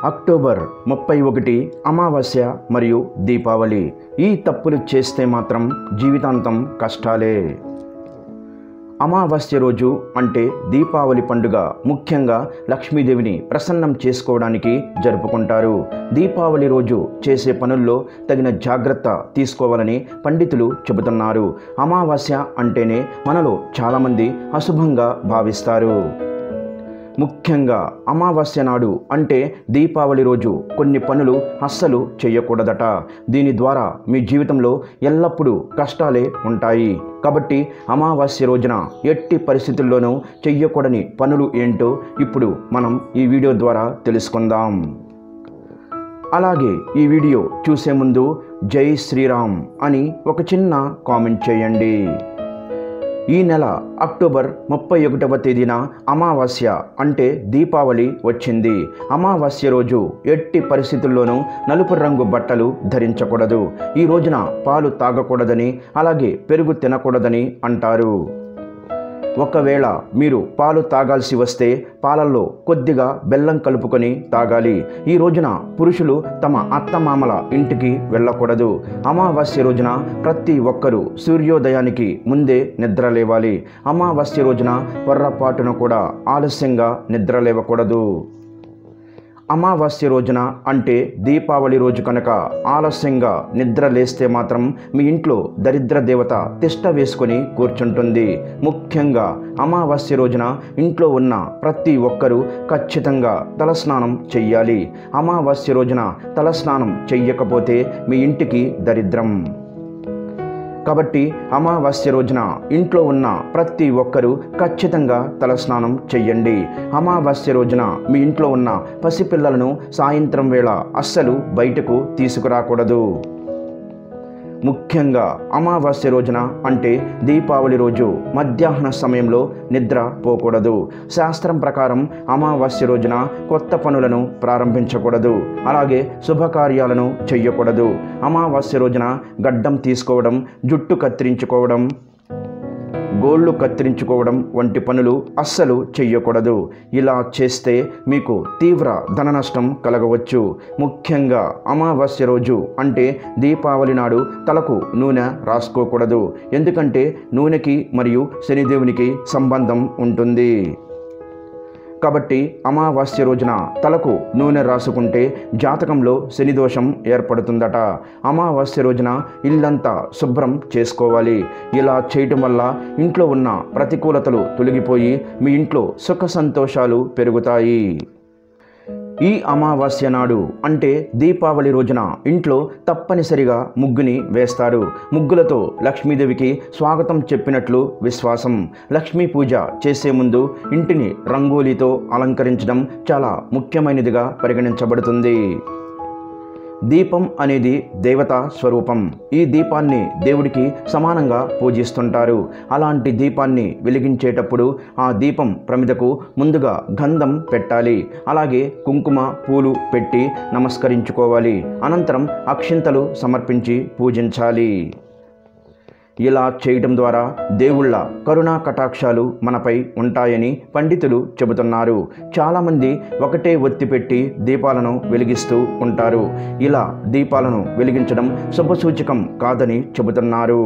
October ముప్పై ఒకటి అమావాస్య మరియు దీపావళి ఈ తప్పులు చేస్తే మాత్రం జీవితాంతం కష్టాలే అమావాస్య రోజు అంటే దీపావళి పండుగ ముఖ్యంగా లక్ష్మీదేవిని ప్రసన్నం చేసుకోవడానికి జరుపుకుంటారు దీపావళి రోజు చేసే పనుల్లో తగిన జాగ్రత్త తీసుకోవాలని పండితులు చెబుతున్నారు అమావాస్య అంటేనే మనలో చాలామంది అశుభంగా భావిస్తారు ముఖ్యంగా అమావాస్య నాడు అంటే దీపావళి రోజు కొన్ని పనులు అస్సలు చేయకూడదట దీని ద్వారా మీ జీవితంలో ఎల్లప్పుడూ కష్టాలే ఉంటాయి కాబట్టి అమావాస్య రోజున ఎట్టి పరిస్థితుల్లోనూ చెయ్యకూడని పనులు ఏంటో ఇప్పుడు మనం ఈ వీడియో ద్వారా తెలుసుకుందాం అలాగే ఈ వీడియో చూసే ముందు జై శ్రీరామ్ అని ఒక చిన్న కామెంట్ చేయండి ఈ నెల అక్టోబర్ ముప్పై ఒకటవ తేదీన అమావాస్య అంటే దీపావళి వచ్చింది అమావాస్య రోజు ఎట్టి పరిస్థితుల్లోనూ నలుపు రంగు బట్టలు ధరించకూడదు ఈ రోజున పాలు తాగకూడదని అలాగే పెరుగు తినకూడదని అంటారు ఒకవేళ మీరు పాలు తాగాల్సి వస్తే పాలల్లో కొద్దిగా బెల్లం కలుపుకొని తాగాలి ఈ రోజున పురుషులు తమ అత్తమామల ఇంటికి వెళ్ళకూడదు అమావాస్య రోజున ప్రతి ఒక్కరూ సూర్యోదయానికి ముందే నిద్ర లేవాలి అమావాస్య రోజున పొర్రపాటున కూడా ఆలస్యంగా నిద్ర లేవకూడదు అమావాస్య రోజున అంటే దీపావళి రోజు కనుక ఆలస్యంగా నిద్ర లేస్తే మాత్రం మీ ఇంట్లో దరిద్ర దేవత తిష్ట వేసుకొని కూర్చుంటుంది ముఖ్యంగా అమావాస్య రోజున ఇంట్లో ఉన్న ప్రతి ఒక్కరూ ఖచ్చితంగా తలస్నానం చెయ్యాలి అమావాస్య రోజున తలస్నానం చెయ్యకపోతే మీ ఇంటికి దరిద్రం కాబట్టి అమావాస్య రోజున ఇంట్లో ఉన్న ప్రతి ఒక్కరూ ఖచ్చితంగా తలస్నానం చెయ్యండి అమావాస్య రోజున మీ ఇంట్లో ఉన్న పసిపిల్లలను సాయంత్రం వేళ అస్సలు బయటకు తీసుకురాకూడదు ముఖ్యంగా అమావాస్య రోజున అంటే దీపావళి రోజు మధ్యాహ్న సమయంలో నిద్ర పోకూడదు శాస్త్రం ప్రకారం అమావాస్య రోజున కొత్త పనులను ప్రారంభించకూడదు అలాగే శుభకార్యాలను చెయ్యకూడదు అమావాస్య రోజున గడ్డం తీసుకోవడం జుట్టు కత్తిరించుకోవడం గోళ్ళు కత్తిరించుకోవడం వంటి పనులు అస్సలు చెయ్యకూడదు ఇలా చేస్తే మీకు తీవ్ర ధన నష్టం కలగవచ్చు ముఖ్యంగా అమావాస్య రోజు అంటే దీపావళి నాడు తలకు నూనె రాసుకోకూడదు ఎందుకంటే నూనెకి మరియు శనిదేవునికి సంబంధం ఉంటుంది కాబట్టి అమావాస్య రోజున తలకు నూనె రాసుకుంటే జాతకంలో శనిదోషం ఏర్పడుతుందట అమావాస్య రోజున ఇల్లంతా శుభ్రం చేసుకోవాలి ఇలా చేయటం వల్ల ఇంట్లో ఉన్న ప్రతికూలతలు తొలగిపోయి మీ ఇంట్లో సుఖ సంతోషాలు పెరుగుతాయి ఈ అమావాస్య నాడు అంటే దీపావళి రోజున ఇంట్లో తప్పనిసరిగా ముగ్గుని వేస్తారు ముగ్గులతో లక్ష్మీదేవికి స్వాగతం చెప్పినట్లు విశ్వాసం లక్ష్మీ పూజ చేసే ముందు ఇంటిని రంగోలీతో అలంకరించడం చాలా ముఖ్యమైనదిగా పరిగణించబడుతుంది దీపం అనేది దేవతా స్వరూపం ఈ దీపాన్ని దేవుడికి సమానంగా పూజిస్తుంటారు అలాంటి దీపాన్ని వెలిగించేటప్పుడు ఆ దీపం ప్రమిదకు ముందుగా గంధం పెట్టాలి అలాగే కుంకుమ పూలు పెట్టి నమస్కరించుకోవాలి అనంతరం అక్షింతలు సమర్పించి పూజించాలి ఇలా చేయడం ద్వారా దేవుళ్ళ కరుణా కటాక్షాలు మనపై ఉంటాయని పండితులు చెబుతున్నారు చాలామంది ఒకటే ఒత్తి పెట్టి దీపాలను వెలిగిస్తూ ఉంటారు ఇలా దీపాలను వెలిగించడం శుభసూచకం కాదని చెబుతున్నారు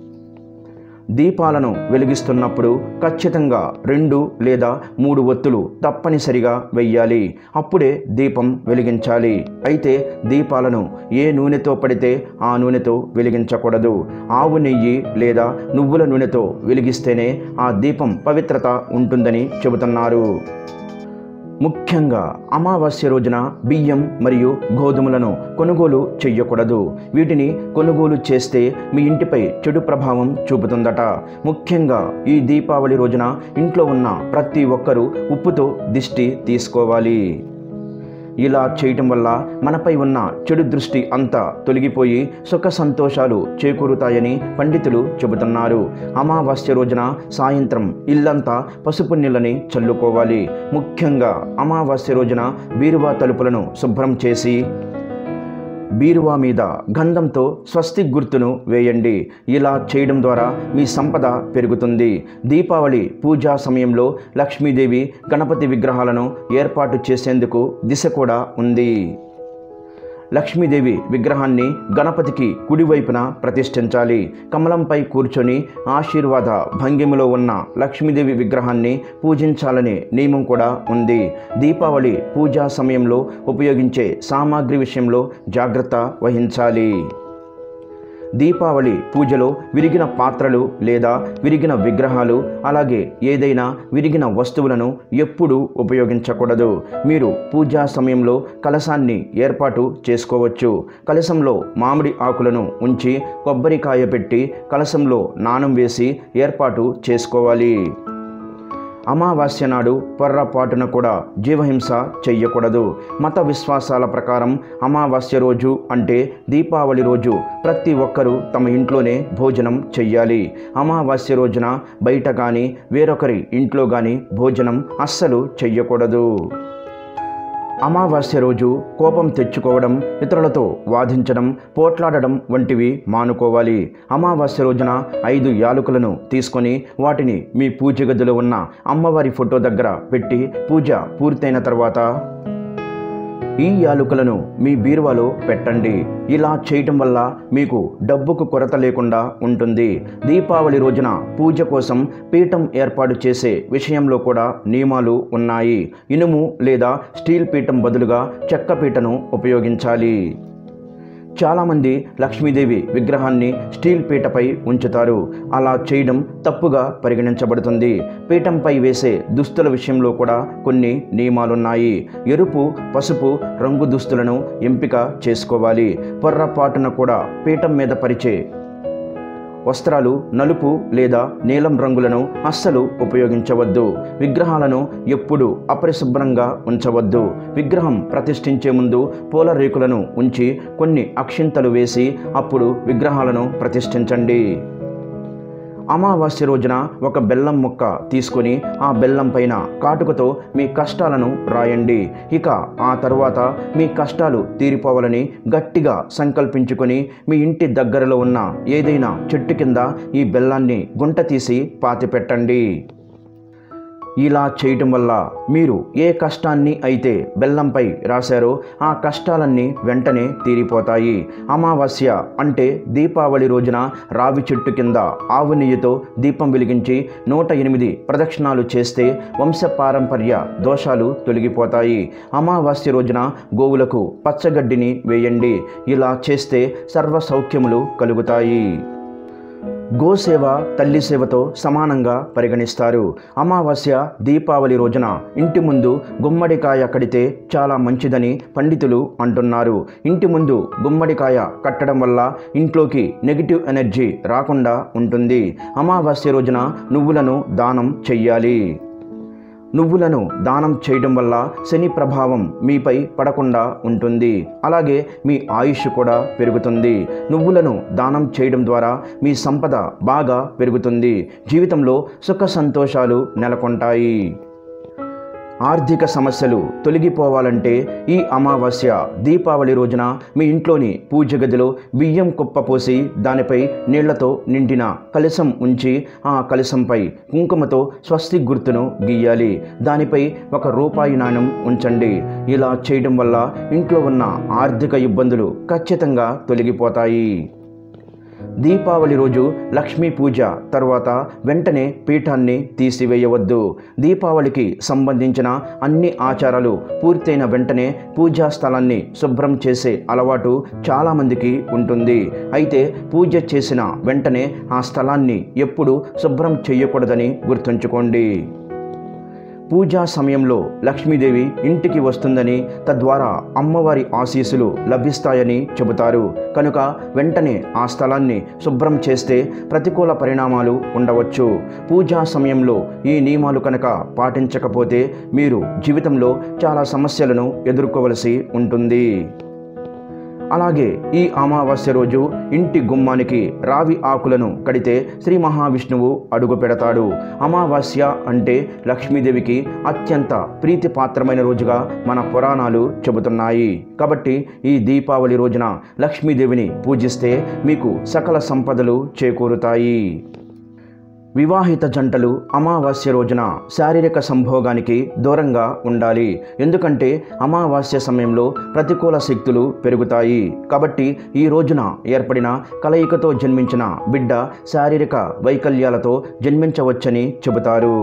దీపాలను వెలిగిస్తున్నప్పుడు ఖచ్చితంగా రెండు లేదా మూడు ఒత్తులు తప్పనిసరిగా వెయ్యాలి అప్పుడే దీపం వెలిగించాలి అయితే దీపాలను ఏ నూనెతో పడితే ఆ నూనెతో వెలిగించకూడదు ఆవు నెయ్యి లేదా నువ్వుల నూనెతో వెలిగిస్తేనే ఆ దీపం పవిత్రత ఉంటుందని చెబుతున్నారు ముఖ్యంగా అమావాస్య రోజున బియ్యం మరియు గోధుమలను కొనుగోలు చెయ్యకూడదు వీటిని కొనుగోలు చేస్తే మీ ఇంటిపై చెడు ప్రభావం చూపుతుందట ముఖ్యంగా ఈ దీపావళి రోజున ఇంట్లో ఉన్న ప్రతి ఒక్కరూ ఉప్పుతో దిష్టి తీసుకోవాలి ఇలా చేయటం వల్ల మనపై ఉన్న చెడు దృష్టి అంతా తొలగిపోయి సుఖ సంతోషాలు చేకూరుతాయని పండితులు చెబుతున్నారు అమావాస్య రోజున సాయంత్రం ఇల్లంతా పసుపు నీళ్ళని చల్లుకోవాలి ముఖ్యంగా అమావాస్య రోజున బీరువా తలుపులను శుభ్రం చేసి బీరువా మీద గంధంతో స్వస్తిక్ గుర్తును వేయండి ఇలా చేయడం ద్వారా మీ సంపద పెరుగుతుంది దీపావళి పూజా సమయంలో లక్ష్మీదేవి గణపతి విగ్రహాలను ఏర్పాటు చేసేందుకు దిశ కూడా ఉంది లక్ష్మీదేవి విగ్రహాన్ని గణపతికి కుడివైపున ప్రతిష్ఠించాలి కమలంపై కూర్చొని ఆశీర్వాద భంగిమలో ఉన్న లక్ష్మీదేవి విగ్రహాన్ని పూజించాలనే నియమం కూడా ఉంది దీపావళి పూజా సమయంలో ఉపయోగించే సామాగ్రి విషయంలో జాగ్రత్త వహించాలి దీపావళి పూజలో విరిగిన పాత్రలు లేదా విరిగిన విగ్రహాలు అలాగే ఏదైనా విరిగిన వస్తువులను ఎప్పుడూ ఉపయోగించకూడదు మీరు పూజా సమయంలో కలశాన్ని ఏర్పాటు చేసుకోవచ్చు కలశంలో మామిడి ఆకులను ఉంచి కొబ్బరికాయ పెట్టి కలశంలో నాణం వేసి ఏర్పాటు చేసుకోవాలి అమావాస్య నాడు పొర్రపాటున కూడా జీవహింస చెయ్యకూడదు మత విశ్వాసాల ప్రకారం అమావాస్య రోజు అంటే దీపావళి రోజు ప్రతి ఒక్కరూ తమ ఇంట్లోనే భోజనం చెయ్యాలి అమావాస్య రోజున బయట కానీ వేరొకరి ఇంట్లో కానీ భోజనం అస్సలు చెయ్యకూడదు అమావాస్య రోజు కోపం తెచ్చుకోవడం ఇతరులతో వాదించడం పోట్లాడడం వంటివి మానుకోవాలి అమావాస్య రోజున ఐదు యాలకులను తీసుకొని వాటిని మీ పూజ గదిలో ఉన్న అమ్మవారి ఫోటో దగ్గర పెట్టి పూజ పూర్తయిన తర్వాత ఈ యాలుకలను మీ బీరువాలో పెట్టండి ఇలా చేయటం వల్ల మీకు డబ్బుకు కొరత లేకుండా ఉంటుంది దీపావళి రోజున పూజ కోసం పీఠం ఏర్పాటు చేసే విషయంలో కూడా నియమాలు ఉన్నాయి ఇనుము లేదా స్టీల్ పీఠం బదులుగా చెక్క పీటను ఉపయోగించాలి చాలామంది లక్ష్మీదేవి విగ్రహాన్ని స్టీల్ పీటపై ఉంచుతారు అలా చేయడం తప్పుగా పరిగణించబడుతుంది పీఠంపై వేసే దుస్తుల విషయంలో కూడా కొన్ని నియమాలున్నాయి ఎరుపు పసుపు రంగు దుస్తులను ఎంపిక చేసుకోవాలి పొర్రపాటున కూడా పీఠం మీద పరిచే వస్త్రాలు నలుపు లేదా నీలం రంగులను అస్సలు ఉపయోగించవద్దు విగ్రహాలను ఎప్పుడు అపరిశుభ్రంగా ఉంచవద్దు విగ్రహం ప్రతిష్ఠించే ముందు పూల రేకులను ఉంచి కొన్ని అక్షింతలు వేసి అప్పుడు విగ్రహాలను ప్రతిష్ఠించండి అమావాస్య రోజున ఒక బెల్లం ముక్క తీసుకొని ఆ బెల్లం పైన కాటుకతో మీ కష్టాలను రాయండి ఇక ఆ తర్వాత మీ కష్టాలు తీరిపోవాలని గట్టిగా సంకల్పించుకొని మీ ఇంటి దగ్గరలో ఉన్న ఏదైనా చెట్టు కింద ఈ బెల్లాన్ని గుంట తీసి పాతిపెట్టండి ఇలా చేయటం వల్ల మీరు ఏ కష్టాన్ని అయితే బెల్లంపై రాశారో ఆ కష్టాలన్నీ వెంటనే తీరిపోతాయి అమావాస్య అంటే దీపావళి రోజున రావి చెట్టు కింద ఆవు నెయ్యితో దీపం వెలిగించి నూట ఎనిమిది ప్రదక్షిణాలు చేస్తే వంశపారంపర్య దోషాలు తొలగిపోతాయి అమావాస్య రోజున గోవులకు పచ్చగడ్డిని వేయండి ఇలా చేస్తే సర్వ సౌఖ్యములు కలుగుతాయి గోసేవ తల్లి సేవతో సమానంగా పరిగణిస్తారు అమావాస్య దీపావళి రోజున ఇంటి ముందు గుమ్మడికాయ కడితే చాలా మంచిదని పండితులు అంటున్నారు ఇంటి ముందు గుమ్మడికాయ కట్టడం వల్ల ఇంట్లోకి నెగిటివ్ ఎనర్జీ రాకుండా ఉంటుంది అమావాస్య రోజున నువ్వులను దానం చెయ్యాలి నువ్వులను దానం చేయడం వల్ల శని ప్రభావం మీపై పడకుండా ఉంటుంది అలాగే మీ ఆయుష్ కూడా పెరుగుతుంది నువ్వులను దానం చేయడం ద్వారా మీ సంపద బాగా పెరుగుతుంది జీవితంలో సుఖ సంతోషాలు నెలకొంటాయి ఆర్థిక సమస్యలు తొలగిపోవాలంటే ఈ అమావాస్య దీపావళి రోజున మీ ఇంట్లోని పూజ గదిలో బియ్యం కుప్ప పోసి దానిపై నీళ్లతో నిండిన కలశం ఉంచి ఆ కలశంపై కుంకుమతో స్వస్తి గుర్తును గీయాలి దానిపై ఒక రూపాయి నాణ్యం ఉంచండి ఇలా చేయడం వల్ల ఇంట్లో ఉన్న ఆర్థిక ఇబ్బందులు ఖచ్చితంగా తొలగిపోతాయి దీపావళి రోజు లక్ష్మీ పూజ తర్వాత వెంటనే పీఠాన్ని తీసివేయవద్దు దీపావళికి సంబంధించిన అన్ని ఆచారాలు పూర్తయిన వెంటనే పూజా స్థలాన్ని శుభ్రం చేసే అలవాటు చాలామందికి ఉంటుంది అయితే పూజ చేసిన వెంటనే ఆ స్థలాన్ని ఎప్పుడు శుభ్రం చేయకూడదని గుర్తుంచుకోండి పూజా సమయంలో లక్ష్మీదేవి ఇంటికి వస్తుందని తద్వారా అమ్మవారి ఆశీస్సులు లభిస్తాయని చెబుతారు కనుక వెంటనే ఆ స్థలాన్ని శుభ్రం చేస్తే ప్రతికూల పరిణామాలు ఉండవచ్చు పూజా సమయంలో ఈ నియమాలు కనుక పాటించకపోతే మీరు జీవితంలో చాలా సమస్యలను ఎదుర్కోవలసి ఉంటుంది అలాగే ఈ అమావాస్య రోజు ఇంటి గుమ్మానికి రావి ఆకులను కడితే శ్రీ మహావిష్ణువు అడుగు పెడతాడు అమావాస్య అంటే లక్ష్మీదేవికి అత్యంత ప్రీతిపాత్రమైన రోజుగా మన పురాణాలు చెబుతున్నాయి కాబట్టి ఈ దీపావళి రోజున లక్ష్మీదేవిని పూజిస్తే మీకు సకల సంపదలు చేకూరుతాయి వివాహిత జంటలు అమావాస్య రోజున శారీరక సంభోగానికి దూరంగా ఉండాలి ఎందుకంటే అమావాస్య సమయంలో ప్రతికూల శక్తులు పెరుగుతాయి కాబట్టి ఈ రోజున ఏర్పడిన కలయికతో జన్మించిన బిడ్డ శారీరక వైకల్యాలతో జన్మించవచ్చని చెబుతారు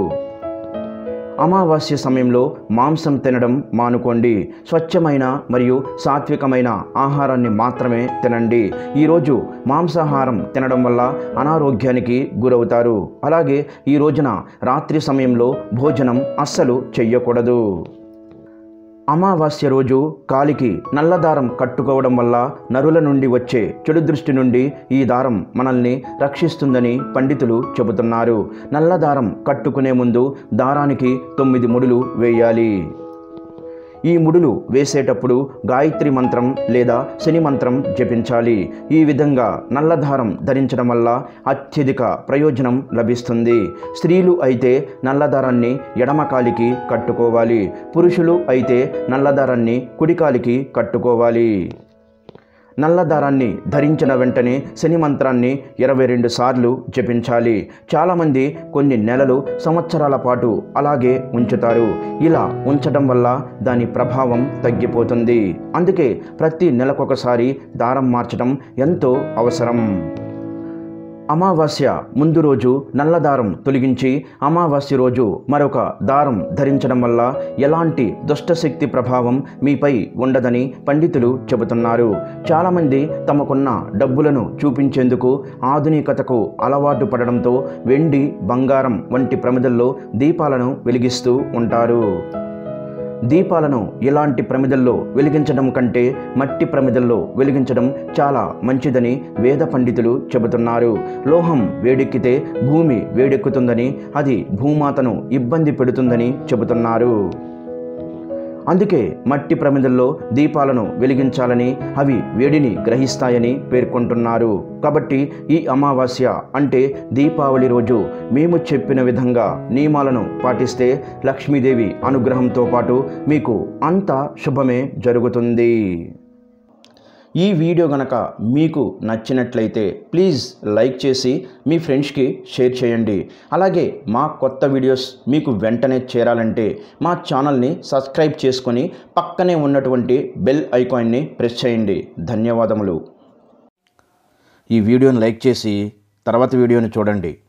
అమావాస్య సమయంలో మాంసం తినడం మానుకోండి స్వచ్ఛమైన మరియు సాత్వికమైన ఆహారాన్ని మాత్రమే తినండి ఈరోజు మాంసాహారం తినడం వల్ల అనారోగ్యానికి గురవుతారు అలాగే ఈ రోజున రాత్రి సమయంలో భోజనం అస్సలు చెయ్యకూడదు అమావాస్య రోజు కాలికి నల్ల దారం కట్టుకోవడం వల్ల నరుల నుండి వచ్చే చెడు దృష్టి నుండి ఈ దారం మనల్ని రక్షిస్తుందని పండితులు చెబుతున్నారు నల్ల దారం కట్టుకునే ముందు దారానికి తొమ్మిది ముడులు వేయాలి ఈ ముడులు వేసేటప్పుడు గాయత్రి మంత్రం లేదా శని మంత్రం జపించాలి ఈ విధంగా నల్లదారం ధరించడం వల్ల అత్యధిక ప్రయోజనం లభిస్తుంది స్త్రీలు అయితే నల్లదారాన్ని ఎడమకాలికి కట్టుకోవాలి పురుషులు అయితే నల్లదారాన్ని కుడికాలికి కట్టుకోవాలి నల్లదారాన్ని ధరించిన వెంటనే శని మంత్రాన్ని ఇరవై రెండు సార్లు జపించాలి చాలామంది కొన్ని నెలలు సంవత్సరాల పాటు అలాగే ఉంచుతారు ఇలా ఉంచడం వల్ల దాని ప్రభావం తగ్గిపోతుంది అందుకే ప్రతి నెలకొకసారి దారం మార్చడం ఎంతో అవసరం అమావాస్య ముందు రోజు నల్ల దారం తొలగించి అమావాస్య రోజు మరొక దారం ధరించడం వల్ల ఎలాంటి దుష్టశక్తి ప్రభావం మీపై ఉండదని పండితులు చెబుతున్నారు చాలామంది తమకున్న డబ్బులను చూపించేందుకు ఆధునికతకు అలవాటు పడడంతో వెండి బంగారం వంటి ప్రమిదల్లో దీపాలను వెలిగిస్తూ ఉంటారు దీపాలను ఇలాంటి ప్రమిదల్లో వెలిగించడం కంటే మట్టి ప్రమిదల్లో వెలిగించడం చాలా మంచిదని వేద పండితులు చెబుతున్నారు లోహం వేడెక్కితే భూమి వేడెక్కుతుందని అది భూమాతను ఇబ్బంది పెడుతుందని చెబుతున్నారు అందుకే మట్టి ప్రమిదల్లో దీపాలను వెలిగించాలని అవి వేడిని గ్రహిస్తాయని పేర్కొంటున్నారు కాబట్టి ఈ అమావాస్య అంటే దీపావళి రోజు మేము చెప్పిన విధంగా నియమాలను పాటిస్తే లక్ష్మీదేవి అనుగ్రహంతో పాటు మీకు అంతా శుభమే జరుగుతుంది ఈ వీడియో గనక మీకు నచ్చినట్లయితే ప్లీజ్ లైక్ చేసి మీ ఫ్రెండ్స్కి షేర్ చేయండి అలాగే మా కొత్త వీడియోస్ మీకు వెంటనే చేరాలంటే మా ఛానల్ని సబ్స్క్రైబ్ చేసుకొని పక్కనే ఉన్నటువంటి బెల్ ఐకాన్ని ప్రెస్ చేయండి ధన్యవాదములు ఈ వీడియోని లైక్ చేసి తర్వాత వీడియోని చూడండి